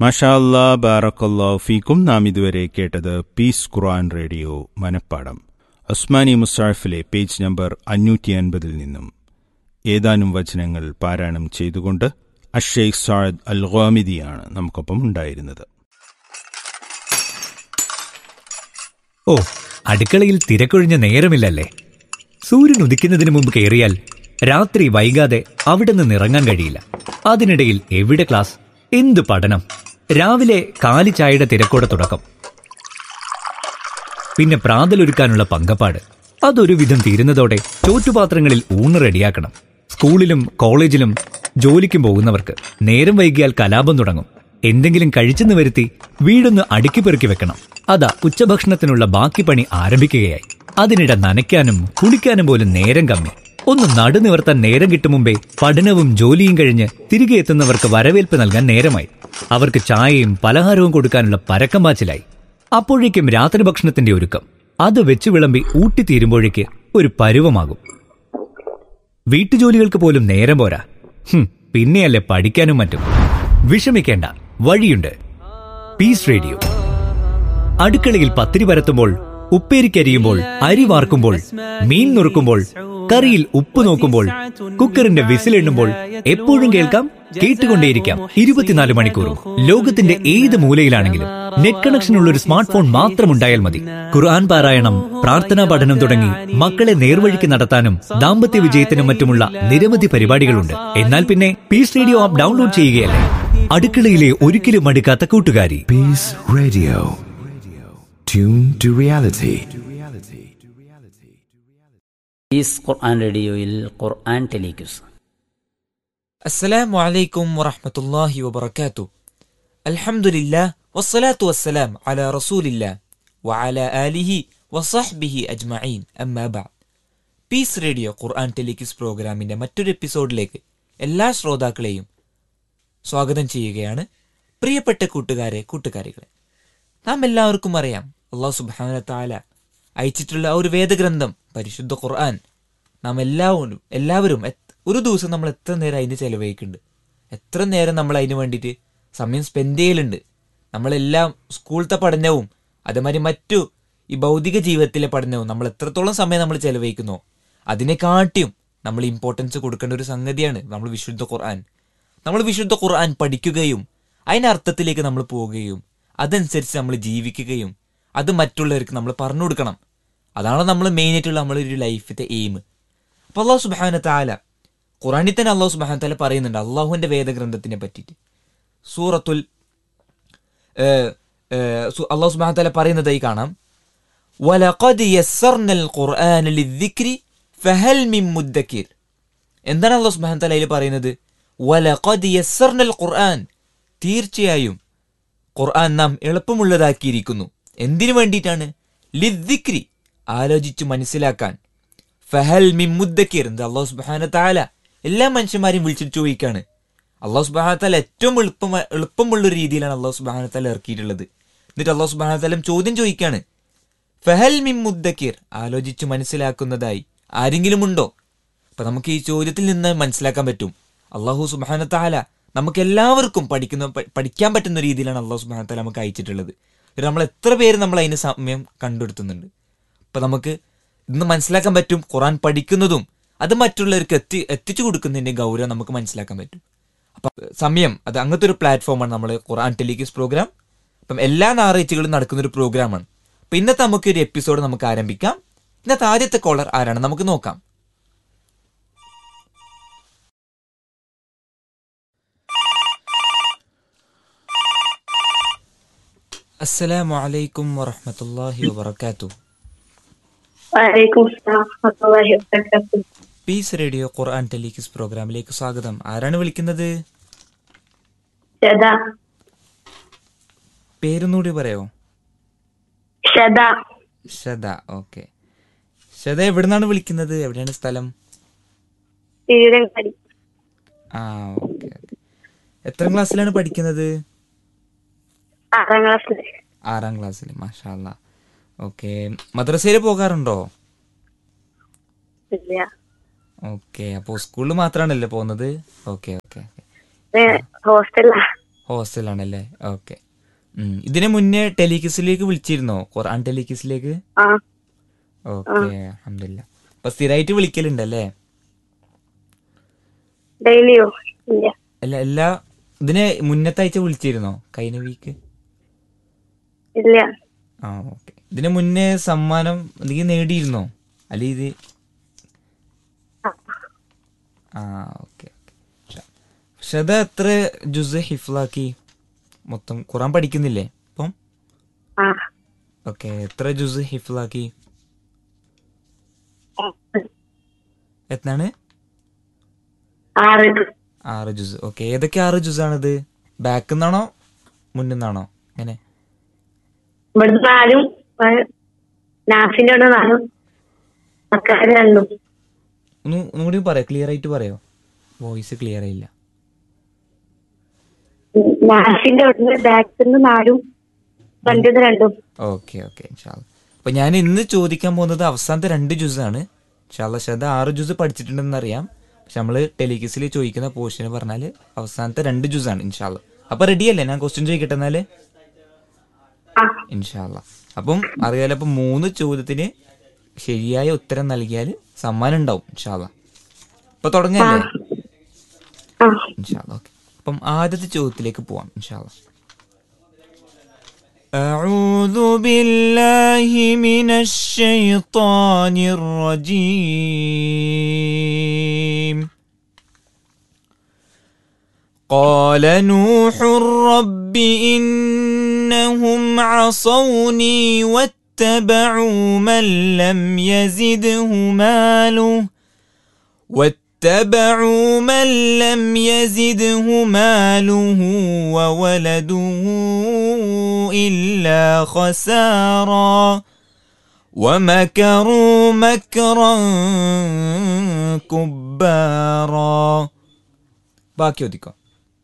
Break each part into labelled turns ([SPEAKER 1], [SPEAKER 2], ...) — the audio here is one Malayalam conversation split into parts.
[SPEAKER 1] മാഷാ അല്ലാ ബാറക്കല്ലാ ഫീക്കും നാം ഇതുവരെ കേട്ടത് പീസ് ഖുർആൻ റേഡിയോ മനപ്പാടം ഉസ്മാനി മുസാഫിലെ പേജ് നമ്പർ അഞ്ഞൂറ്റി അൻപതിൽ നിന്നും ഏതാനും വചനങ്ങൾ പാരായണം ചെയ്തുകൊണ്ട് അഷെയ്ഖ് സാദ് അൽ ഖാമിദിയാണ് നമുക്കൊപ്പം ഉണ്ടായിരുന്നത്
[SPEAKER 2] ഓ അടുക്കളയിൽ തിരക്കൊഴിഞ്ഞ നേരമില്ലല്ലേ സൂര്യൻ ഉദിക്കുന്നതിന് മുമ്പ് കയറിയാൽ രാത്രി വൈകാതെ അവിടെ നിന്ന് ഇറങ്ങാൻ കഴിയില്ല അതിനിടയിൽ എവിടെ ക്ലാസ് എന്ത് പഠനം രാവിലെ കാലി ചായയുടെ തിരക്കോടെ തുടക്കം പിന്നെ പ്രാതലൊരുക്കാനുള്ള പങ്കപ്പാട് അതൊരു വിധം തീരുന്നതോടെ ചോറ്റുപാത്രങ്ങളിൽ ഊണ് റെഡിയാക്കണം സ്കൂളിലും കോളേജിലും ജോലിക്കും പോകുന്നവർക്ക് നേരം വൈകിയാൽ കലാപം തുടങ്ങും എന്തെങ്കിലും കഴിച്ചെന്ന് വരുത്തി വീടൊന്ന് അടുക്കി പെറുക്കി വെക്കണം അതാ ഉച്ചഭക്ഷണത്തിനുള്ള ബാക്കി പണി ആരംഭിക്കുകയായി അതിനിടെ നനയ്ക്കാനും കുളിക്കാനും പോലും നേരം കമ്മി ഒന്ന് നടുനിവർത്താൻ നേരം കിട്ടും മുമ്പേ പഠനവും ജോലിയും കഴിഞ്ഞ് തിരികെ എത്തുന്നവർക്ക് വരവേൽപ്പ് നൽകാൻ നേരമായി അവർക്ക് ചായയും പലഹാരവും കൊടുക്കാനുള്ള പരക്കം പാച്ചിലായി അപ്പോഴേക്കും രാത്രി ഭക്ഷണത്തിന്റെ ഒരുക്കം അത് വെച്ച് വിളമ്പി ഊട്ടിത്തീരുമ്പോഴേക്ക് ഒരു പരുവമാകും വീട്ടുജോലികൾക്ക് പോലും നേരം പോരാ ഹും, പിന്നെയല്ലേ പഠിക്കാനും മറ്റും വിഷമിക്കേണ്ട വഴിയുണ്ട് പീസ് റേഡിയോ അടുക്കളയിൽ പത്തിരി പരത്തുമ്പോൾ ഉപ്പേരിക്കരിയുമ്പോൾ അരി വാർക്കുമ്പോൾ മീൻ നുറുക്കുമ്പോൾ കറിയിൽ ഉപ്പ് നോക്കുമ്പോൾ കുക്കറിന്റെ വിസിലെണ്ണുമ്പോൾ എപ്പോഴും കേൾക്കാം കേട്ടുകൊണ്ടേയിരിക്കാം ഇരുപത്തിനാല് മണിക്കൂറും ലോകത്തിന്റെ ഏത് മൂലയിലാണെങ്കിലും നെറ്റ് കണക്ഷൻ ഉള്ള ഒരു സ്മാർട്ട് ഫോൺ മാത്രം ഉണ്ടായാൽ മതി ഖുർആൻ പാരായണം പ്രാർത്ഥനാ പഠനം തുടങ്ങി മക്കളെ നേർവഴിക്ക് നടത്താനും ദാമ്പത്യ വിജയത്തിനും മറ്റുമുള്ള നിരവധി പരിപാടികളുണ്ട് എന്നാൽ പിന്നെ പീസ് റേഡിയോ ആപ്പ് ഡൗൺലോഡ് ചെയ്യുകയല്ലേ അടുക്കളയിലെ ഒരിക്കലും മടുക്കാത്ത കൂട്ടുകാരി
[SPEAKER 3] Peace Radio. Tune to reality.
[SPEAKER 4] ഈസ് ഖുർആൻ റേഡിയോയിൽ ഖുർആൻ ടെലിക്യൂസ്
[SPEAKER 5] السلام عليكم ورحمة الله وبركاته الحمد لله والصلاة والسلام على رسول الله وعلى آله وصحبه أجمعين أما بعد പീസ് റേഡിയോ ഖുർആൻ ടെലിക്യൂസ് പ്രോഗ്രാമിന്റെ മറ്റൊരു എപ്പിസോഡിലേക്ക് എല്ലാ ശ്രോതാക്കളെയും സ്വാഗതം ചെയ്യുകയാണ് പ്രിയപ്പെട്ട കൂട്ടുകാരെ കൂട്ടുകാരികളെ നാം എല്ലാവർക്കും അറിയാം അള്ളാഹു സുബാന താല അയച്ചിട്ടുള്ള ആ ഒരു വേദഗ്രന്ഥം പരിശുദ്ധ ഖുർആൻ നാം എല്ലാവരും എല്ലാവരും എത്- ഒരു ദിവസം നമ്മൾ എത്ര നേരം അതിന് ചെലവഴിക്കുന്നുണ്ട് എത്ര നേരം നമ്മൾ അതിന് വേണ്ടിയിട്ട് സമയം സ്പെൻഡ് ചെയ്യലുണ്ട് നമ്മളെല്ലാം സ്കൂളത്തെ പഠനവും അതേമാതിരി മറ്റു ഈ ഭൗതിക ജീവിതത്തിലെ പഠനവും നമ്മൾ എത്രത്തോളം സമയം നമ്മൾ ചെലവഴിക്കുന്നോ അതിനെക്കാട്ടിയും നമ്മൾ ഇമ്പോർട്ടൻസ് കൊടുക്കേണ്ട ഒരു സംഗതിയാണ് നമ്മൾ വിശുദ്ധ ഖുർആൻ നമ്മൾ വിശുദ്ധ ഖുർആൻ പഠിക്കുകയും അതിന്റെ അർത്ഥത്തിലേക്ക് നമ്മൾ പോവുകയും അതനുസരിച്ച് നമ്മൾ ജീവിക്കുകയും അത് മറ്റുള്ളവർക്ക് നമ്മൾ പറഞ്ഞു കൊടുക്കണം അതാണ് നമ്മൾ മെയിൻ ആയിട്ടുള്ള നമ്മളൊരു ലൈഫിന്റെ എയിം അപ്പൊ അള്ളാഹു സുബാന താല ഖുറാനിൽ തന്നെ അള്ളാഹു സുബാന താല പറയുന്നുണ്ട് അള്ളാഹുവിന്റെ വേദഗ്രന്ഥത്തിനെ പറ്റിയിട്ട് സൂറത്തുൽ ഏഹ്, ഏഹ്, സു- അള്ളാഹു സുബാന താല പറയുന്നതായി കാണാം وَلَقَدْ يَسَّرْنَا الْقُرْآنَ لِلذِّكْرِ فَهَلْ مِن مُدَّكِرٍ എന്താണ് അള്ളാഹു സുബ്ഹാനഹു വ തആല അതിൽ പറയുന്നത് വലഖദ് യസ്സർനൽ ഖുർആൻ തീർച്ചയായും ഖുർആൻ നാം എളുപ്പമുള്ളതാക്കിയിരിക്കുന്നു എന്തിനു വേണ്ടിയിട്ടാണ് ലിദ്ദിക്രി ആലോചിച്ചു മനസ്സിലാക്കാൻ ഫഹൽ മിൻ മുദ്ദക്കിർ എന്താ അള്ളാഹു സുബ്ഹാനഹു വ തആല എല്ലാ മനുഷ്യന്മാരെയും വിളിച്ചിട്ട് ചോദിക്കാണ് അള്ളാഹു സുബ്ഹാനഹു വ തആല ഏറ്റവും എളുപ്പം എളുപ്പമുള്ള ഒരു രീതിയിലാണ് അള്ളാഹു സുബ്ഹാനഹു വ തആല ഇറക്കിയിട്ടുള്ളത് എന്നിട്ട് അള്ളാഹു സുബ്ഹാനഹു വ തആല ചോദ്യം ചോദിക്കാണ് ഫഹൽ മിൻ മുദ്ദക്കിർ ആലോചിച്ചു മനസ്സിലാക്കുന്നതായി ആരെങ്കിലും ഉണ്ടോ അപ്പൊ നമുക്ക് ഈ ചോദ്യത്തിൽ നിന്ന് മനസ്സിലാക്കാൻ പറ്റും അള്ളാഹു സുബാന താല നമുക്ക് എല്ലാവർക്കും പഠിക്കുന്ന പ- പഠിക്കാൻ പറ്റുന്ന രീതിയിലാണ് അള്ളാഹു സുബാന താല നമുക്ക് അയച്ചിട്ടുള്ളത് ഇത് നമ്മൾ എത്ര പേര് നമ്മൾ അതിന് സമയം കണ്ടെടുത്തുന്നുണ്ട് അപ്പൊ നമുക്ക് ഇന്ന് മനസ്സിലാക്കാൻ പറ്റും ഖുറാൻ പഠിക്കുന്നതും അത് മറ്റുള്ളവർക്ക് എത്തി എത്തിച്ചു കൊടുക്കുന്നതിന്റെ ഗൗരവം നമുക്ക് മനസ്സിലാക്കാൻ പറ്റും അപ്പൊ സമയം അത് അങ്ങനത്തെ ഒരു പ്ലാറ്റ്ഫോമാണ് നമ്മൾ ഖുറാൻ ടെലിക്യൂസ് പ്രോഗ്രാം അപ്പം എല്ലാ ഞായറാഴ്ചകളും നടക്കുന്ന ഒരു പ്രോഗ്രാമാണ് അപ്പൊ ഇന്നത്തെ നമുക്ക് ഒരു എപ്പിസോഡ് നമുക്ക് ആരംഭിക്കാം ഇന്നത്തെ ആദ്യത്തെ കോളർ ആരാണ് നമുക്ക് നോക്കാം അസ്സലാമു അലൈക്കും വറഹ്മത്തുള്ളാഹി വബറകാത്തു
[SPEAKER 6] വലൈക്കും സ്സലാം വറഹ്മത്തുള്ളാഹി വബറകാതുഹു
[SPEAKER 5] പീസ് റേഡിയോ ഖുർആൻ ടെലിക്യൂസ് പ്രോഗ്രാമിലേക്ക് സ്വാഗതം ആരാണ് വിളിക്കുന്നത്
[SPEAKER 6] ഷദ
[SPEAKER 5] പേരൊന്നുകൂടി പറയോ
[SPEAKER 6] ഷദ
[SPEAKER 5] ഷദ ഓക്കെ ഷദ എവിടുന്നാണ് വിളിക്കുന്നത് എവിടെയാണ് സ്ഥലം
[SPEAKER 6] തിരുരങ്ങാടി
[SPEAKER 5] ആ ഓക്കെ ഓക്കെ എത്ര ക്ലാസ്സിലാണ് പഠിക്കുന്നത്
[SPEAKER 6] ആറാം ക്ലാസ്സില്
[SPEAKER 5] ആറാം ക്ലാസ്സിൽ മാഷാല്ല ഓക്കെ മദ്രസയിൽ പോകാറുണ്ടോ
[SPEAKER 6] ഇല്ല
[SPEAKER 5] ഓക്കെ അപ്പോൾ സ്കൂളിൽ മാത്രമാണല്ലേ പോകുന്നത് ഓക്കെ ഓക്കെ
[SPEAKER 6] ഹോസ്റ്റലാ
[SPEAKER 5] ഹോസ്റ്റലാണല്ലേ ഓക്കെ ഇതിന് മുന്നേ ടെലികിസിലേക്ക് വിളിച്ചിരുന്നോ ഖുർആൻ ടെലികിസിലേക്ക്
[SPEAKER 6] ആ
[SPEAKER 5] ഓക്കെ അഹമ്മദില്ല അപ്പൊ സ്ഥിരമായിട്ട് വിളിക്കലുണ്ടല്ലേ
[SPEAKER 6] ഡെയിലിയോ ഇല്ല
[SPEAKER 5] അല്ല എല്ലാ ഇതിന് മുന്നത്തെ ആഴ്ച വിളിച്ചിരുന്നോ കഴിഞ്ഞ വീക്ക്
[SPEAKER 6] ഇല്ല
[SPEAKER 5] ആ ഓക്കെ ഇതിന് മുന്നേ സമ്മാനം എന്തെങ്കിലും നേടിയിരുന്നോ അല്ല ഇത് ആ ഓക്കെ പക്ഷെ അത് എത്ര ജുസ് ഹിഫ്ലാക്കി മൊത്തം ഖുറാൻ പഠിക്കുന്നില്ലേ അപ്പം
[SPEAKER 6] ആ
[SPEAKER 5] ഓക്കെ എത്ര ജുസ് ഹിഫ്ലാക്കി എത്താണ്
[SPEAKER 6] ആറ്
[SPEAKER 5] ആറ് ജുസ് ഓക്കെ ഏതൊക്കെ ആറ് ജുസ് ആണിത് ബാക്കിൽ നിന്നാണോ മുന്നിൽ നിന്നാണോ എങ്ങനെ
[SPEAKER 6] ഇവിടുന്ന് നാലും ആ, നാഫിന്റെ അവിടെ നാലും മക്കാര് രണ്ടും
[SPEAKER 5] ഒന്ന് ഒന്നുകൂടി പറയാം ക്ലിയർ ആയിട്ട് പറയോ വോയിസ് ക്ലിയർ ആയില്ല
[SPEAKER 6] നാഫിന്റെ അവിടുന്ന് ബാക്കിന്ന് നാലും ഫ്രണ്ടിന്ന് രണ്ടും
[SPEAKER 5] ഓക്കെ ഓക്കെ ഇൻഷാല്ല അപ്പൊ ഞാൻ ഇന്ന് ചോദിക്കാൻ പോകുന്നത് അവസാനത്തെ രണ്ട് ജ്യൂസാണ് ഇൻഷാല്ല പക്ഷെ അത് ആറ് ജ്യൂസ് പഠിച്ചിട്ടുണ്ടെന്ന് അറിയാം പക്ഷെ നമ്മൾ ടെലികിസിൽ ചോദിക്കുന്ന പോർഷന് പറഞ്ഞാൽ അവസാനത്തെ രണ്ട് ജ്യൂസാണ് ഇൻഷാല്ല അപ്പൊ റെഡി അല്ലേ ഞാൻ ക്വസ്റ്റ്യൻ ചോദിക്കട്ടെ എന്നാല്
[SPEAKER 6] ആ
[SPEAKER 5] ഇൻഷാല്ല അപ്പം അറിയാലോ അപ്പം മൂന്ന് ചോദ്യത്തിന് ശരിയായ ഉത്തരം നൽകിയാൽ സമ്മാനം ഉണ്ടാവും ഇൻഷാല്ല അപ്പൊ തുടങ്ങല്ലേ
[SPEAKER 6] ആ
[SPEAKER 5] ഇൻഷാല്ല ഓക്കെ അപ്പം ആദ്യത്തെ ചോദ്യത്തിലേക്ക് പോവാം ഇൻഷാല്ല أعوذ بالله من الشيطان الرجيم قال نوح رب إنهم عصوني واتبعوا من لم يزده ماله واتبعوا من لم يزده ماله وولده إلا خسارا ومكروا مكرا كبارا باقي وديكم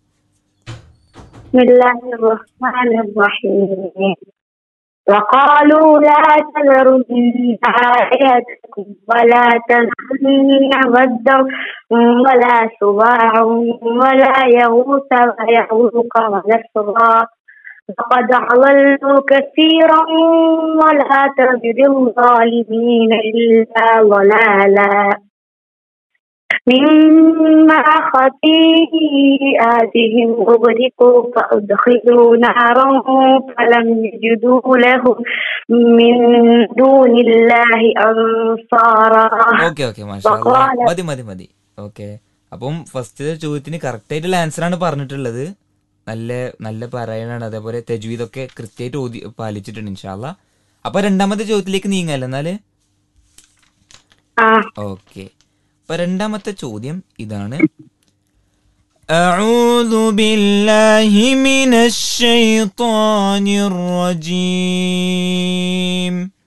[SPEAKER 6] بسم الله الرحمن الرحيم وقالوا لا تذرن آلهتكم ولا تذرن ودا ولا سواع ولا يغوث ويعوق ونسرا لقد أضلوا كثيرا ولا تزد الظالمين إلا ضلالا مما خطيئاتهم أغرقوا فأدخلوا نارا فلم يجدوا لهم من دون الله أنصارا
[SPEAKER 5] ഓക്കെ ഓക്കെ മാഷാ
[SPEAKER 6] വഖാല-
[SPEAKER 5] മതി മതി മതി ഓക്കെ അപ്പം ഫസ്റ്റ് ചോദ്യത്തിന് കറക്റ്റ് ആയിട്ടുള്ള ആൻസർ ആണ് പറഞ്ഞിട്ടുള്ളത് നല്ല നല്ല പാരായണാണ് അതേപോലെ തെജ്വീദൊക്കെ കൃത്യമായിട്ട് ഓതി പാലിച്ചിട്ടുണ്ട് ഇൻഷാല്ല അപ്പൊ രണ്ടാമത്തെ ചോദ്യത്തിലേക്ക് നീങ്ങാല്ലേ എന്നാല്
[SPEAKER 6] آه.
[SPEAKER 5] ഓക്കെ അപ്പൊ രണ്ടാമത്തെ ചോദ്യം ഇതാണ് أعوذ بالله من الشيطان الرجيم